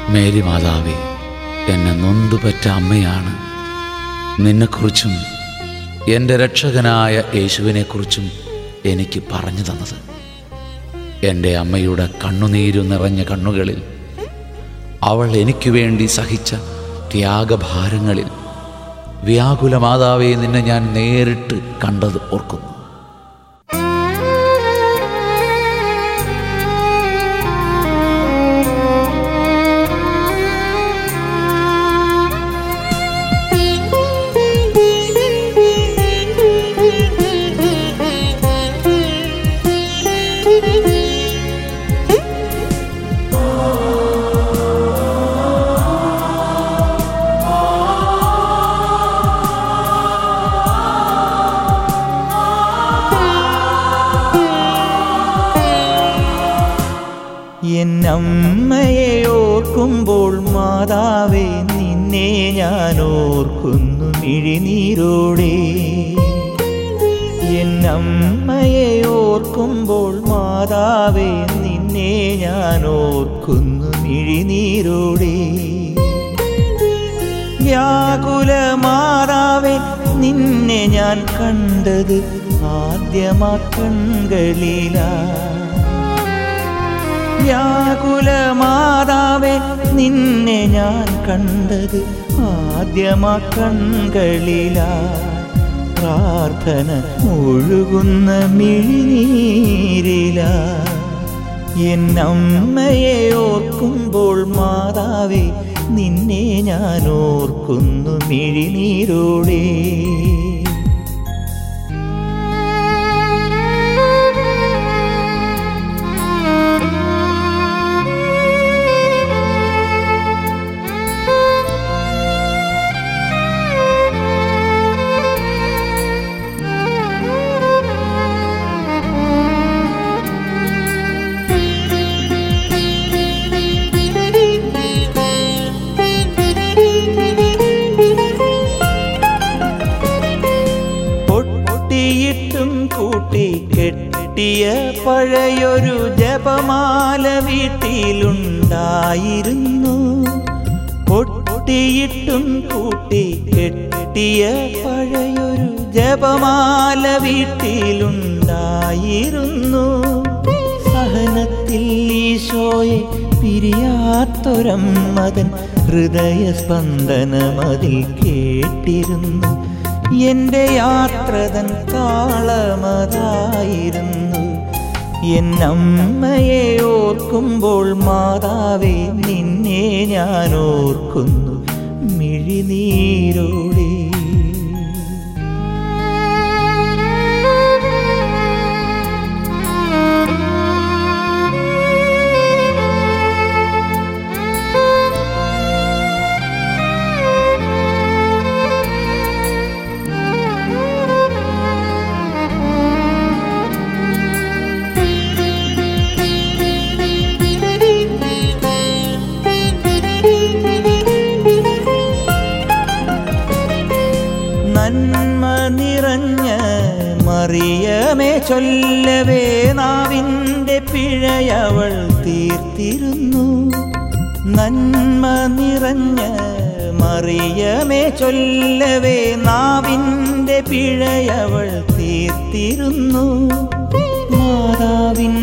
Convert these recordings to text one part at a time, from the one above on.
Mary മാതാവേ എന്നെ നൊന്തുപറ്റ അമ്മയാണ് നിന്നെക്കുറിച്ചും എൻ്റെ രക്ഷകനായ യേശുവിനെക്കുറിച്ചും എനിക്ക് പറഞ്ഞു തന്നത് എൻ്റെ അമ്മയുടെ കണ്ണുനീരു നിറഞ്ഞ കണ്ണുകളിൽ അവൾ എനിക്ക് വേണ്ടി സഹിച്ച ത്യാഗഭാരങ്ങളിൽ വ്യാകുല മാതാവെ നിന്നെ ഞാൻ നേരിട്ട് കണ്ടത് ഓർക്കുന്നു എന്നമ്മയെ ഓർക്കുമ്പോൾ മാതാവേ നിന്നെ ഞാൻ ഓർക്കുന്നു മിഴിനീരോടെ എന്നമ്മയെ ഓർക്കുമ്പോൾ മാതാവേ നിന്നെ ഞാൻ ഓർക്കുന്നു മിഴിനീരോടെ വ്യാകുല മാതാവേ നിന്നെ ഞാൻ കണ്ടത് ആദ്യമാ കൺകളിലാ വ്യാകുല മാതാവേ നിന്നെ ഞാൻ കണ്ടത് ആദ്യമാ കൺകളിലാ പ്രാർത്ഥന ഒഴുകുന്ന മിഴിനീരില എന്നമ്മയെ ഓർക്കുമ്പോൾ മാതാവേ നിന്നെ ഞാൻ ഓർക്കുന്നു മിഴിനീരോടെ പൊട്ടിയിട്ടും കൂട്ടി കെട്ടിയ പഴയൊരു ജപമാല വീട്ടിലുണ്ടായിരുന്നു പൊട്ടിയിട്ടും കൂട്ടി കെട്ടിയ പഴയൊരു ജപമാല വീട്ടിലുണ്ടായിരുന്നു സഹനത്തിൽ ഈശോയെ പിരിയാത്തൊരമ്മതൻ ഹൃദയസ്പന്ദനമതിൽ കേട്ടിരുന്നു എന്റെ യാത്രതൻ താളമതായിരുന്നു എന്നമ്മയെ ഓർക്കുമ്പോൾ മാതാവേ നിന്നെ ഞാൻ ഓർക്കുന്നു മിഴിനീരോടെ നന്മ നിറഞ്ഞ മറിയമേ ചൊല്ലവേ നാവിൻ്റെ പിഴയവൾ തീർത്തിരുന്നു നന്മ നിറഞ്ഞ മറിയമേ ചൊല്ലവേ നാവിൻ്റെ പിഴയവൾ തീർത്തിരുന്നു മാതാവിൻ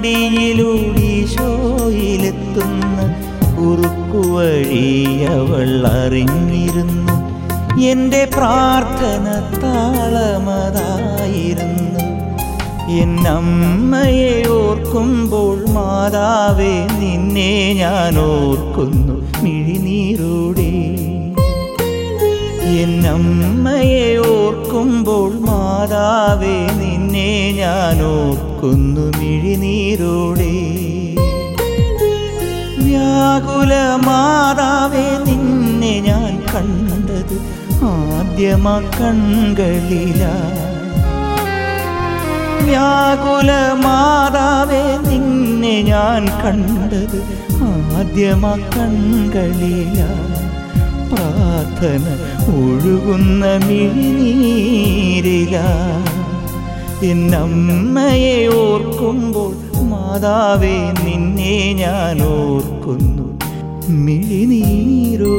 മടിയിലൂടീശോയിലെത്തുന്ന കുറുക്കുവഴി അവൾ അറിഞ്ഞിരുന്നു എന്റെ പ്രാർത്ഥന താളമതായിരുന്നു എന്നമ്മയെ ഓർക്കുമ്പോൾ മാതാവേ നിന്നെ ഞാൻ ഓർക്കുന്നു മിഴിനീരോടെ എന്നമ്മയെ ഓർക്കുമ്പോൾ മാതാവേ നിന്നെ ഞാൻ ഓർക്കുന്നു മിഴിനീരോടെ വ്യാകുല മാതാവേ നിന്നെ ഞാൻ കണ്ടത് ആദ്യമാ കൺകളിലാ വ്യാകുല മാതാവേ നിന്നെ ഞാൻ കണ്ടത് ആദ്യമാ കൺകളിലാ പ്രാർത്ഥന ഒഴുകുന്ന മിഴിനീരില എന്നമ്മയെ ഓർക്കുമ്പോൾ മാതാവേ നിന്നെ ഞാൻ ഓർക്കുന്നു മിഴിനീരൊഴുക്കിയ